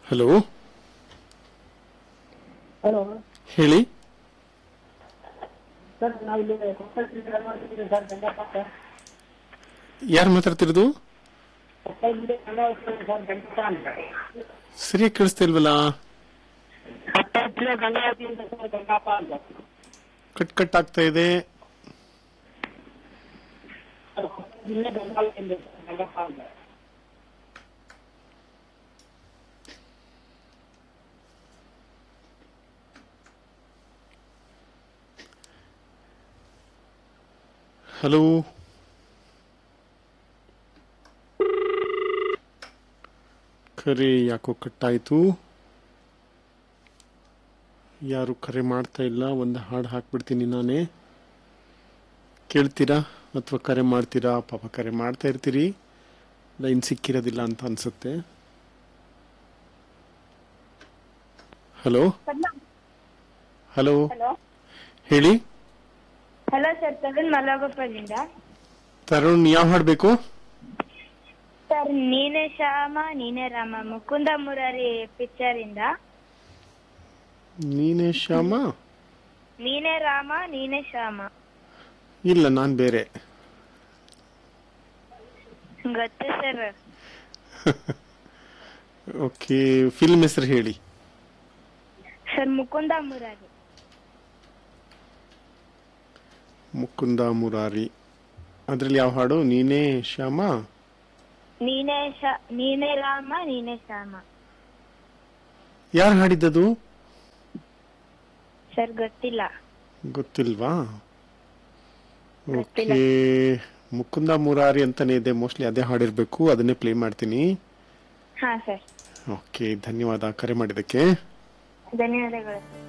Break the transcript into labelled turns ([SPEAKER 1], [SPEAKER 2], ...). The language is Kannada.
[SPEAKER 1] ಹಲೋ
[SPEAKER 2] ಹಲೋ
[SPEAKER 1] ಹೇಳಿ
[SPEAKER 2] ಸರ್ ನಾವು ಇಲ್ಲಿ ಕೊಪ್ಪಳದಿಂದ ಮಾಡ್ತಿದ್ದೀವಿ ಸರ್ ಗಂಗಪ್ಪ ಸರ್
[SPEAKER 1] ಯಾರು ಮಾತಾಡ್ತಿರೋದು
[SPEAKER 2] ಕೊಪ್ಪಳದಿಂದ ಗಂಗಾವತಿ ಸರ್ ಗಂಗಪ್ಪ ಅಂತ
[SPEAKER 1] ಸರಿಯಾಗಿ ಕೇಳಿಸ್ತಿಲ್ವಲ್ಲ
[SPEAKER 2] ಕೊಪ್ಪಳದಿಂದ ಗಂಗಾವತಿಯಿಂದ ಸರ್ ಗಂಗಪ್ಪ ಅಂತ
[SPEAKER 1] ಕಟ್ ಕಟ್ ಆಗ್ತಾ ಇದೆ
[SPEAKER 2] ಸರ್ ಕೊಪ್ಪಳದಿಂದ ಗಂಗಾವತಿಯಿಂದ ಸರ್ ಗಂಗಪ್ಪ ಅಂತ
[SPEAKER 1] ಹಲೋ ಕರೆ ಯಾಕೋ ಕಟ್ಟಾಯಿತು ಯಾರು ಕರೆ ಮಾಡ್ತಾ ಇಲ್ಲ ಒಂದು ಹಾಡು ಹಾಕ್ಬಿಡ್ತೀನಿ ನಾನೇ ಕೇಳ್ತೀರಾ ಅಥವಾ ಕರೆ ಮಾಡ್ತೀರಾ ಪಾಪ ಕರೆ ಮಾಡ್ತಾ ಇರ್ತೀರಿ ಲೈನ್ ಸಿಕ್ಕಿರೋದಿಲ್ಲ ಅಂತ ಅನ್ಸುತ್ತೆ ಹಲೋ ಹಲೋ
[SPEAKER 3] ಹಲೋ
[SPEAKER 1] ಹೇಳಿ
[SPEAKER 3] ಹಲೋ ಸರ್ ತರುಣ್ ಮಲಗೋಪದಿಂದ
[SPEAKER 1] ತರುಣ್ ಯಾವ ಹಾಡು ಬೇಕು
[SPEAKER 3] ಸರ್ ನೀನೇ ಶ್ಯಾಮ ನೀನೇ ರಾಮ ಮುಕುಂದ ಮುರಾರಿ ಪಿಕ್ಚರ್ ಇಂದ
[SPEAKER 1] ನೀನೇ ಶ್ಯಾಮ
[SPEAKER 3] ನೀನೇ ರಾಮ ನೀನೇ ಶ್ಯಾಮ
[SPEAKER 1] ಇಲ್ಲ ನಾನು ಬೇರೆ
[SPEAKER 3] ಗೊತ್ತು ಸರ್
[SPEAKER 1] ಓಕೆ ಫಿಲ್ಮ್ ಹೆಸರು ಹೇಳಿ
[SPEAKER 3] ಸರ್ ಮುಕುಂದ ಮುರಾರಿ
[SPEAKER 1] ಮುಕುಂದ ಮುರಾರಿ ಅದರಲ್ಲಿ ಯಾವ ಹಾಡು ನೀನೇ ಶ್ಯಾಮ
[SPEAKER 3] ನೀನೇ ಶ ನೀನೇ ರಾಮ ನೀನೇ ಶ್ಯಾಮ
[SPEAKER 1] ಯಾರು ಹಾಡಿದ್ದದು
[SPEAKER 3] ಸರ್ ಗೊತ್ತಿಲ್ಲ
[SPEAKER 1] ಗೊತ್ತಿಲ್ವಾ
[SPEAKER 3] ಗೊತ್ತಿಲ್ಲ.
[SPEAKER 1] ಓಕೆ ಮುಕುಂದ ಮುರಾರಿ ಅಂತಾನೆ ಇದೆ ಮೋಸ್ಟ್ಲಿ ಅದೇ ಹಾಡಿರ್ಬೇಕು ಅದನ್ನೇ ಪ್ಲೇ ಮಾಡ್ತೀನಿ
[SPEAKER 3] ಹಾ ಸರ್
[SPEAKER 1] ಓಕೆ ಧನ್ಯವಾದ ಕರೆ ಮಾಡಿದ್ದಕ್ಕೆ
[SPEAKER 3] ಧನ್ಯವಾದಗಳು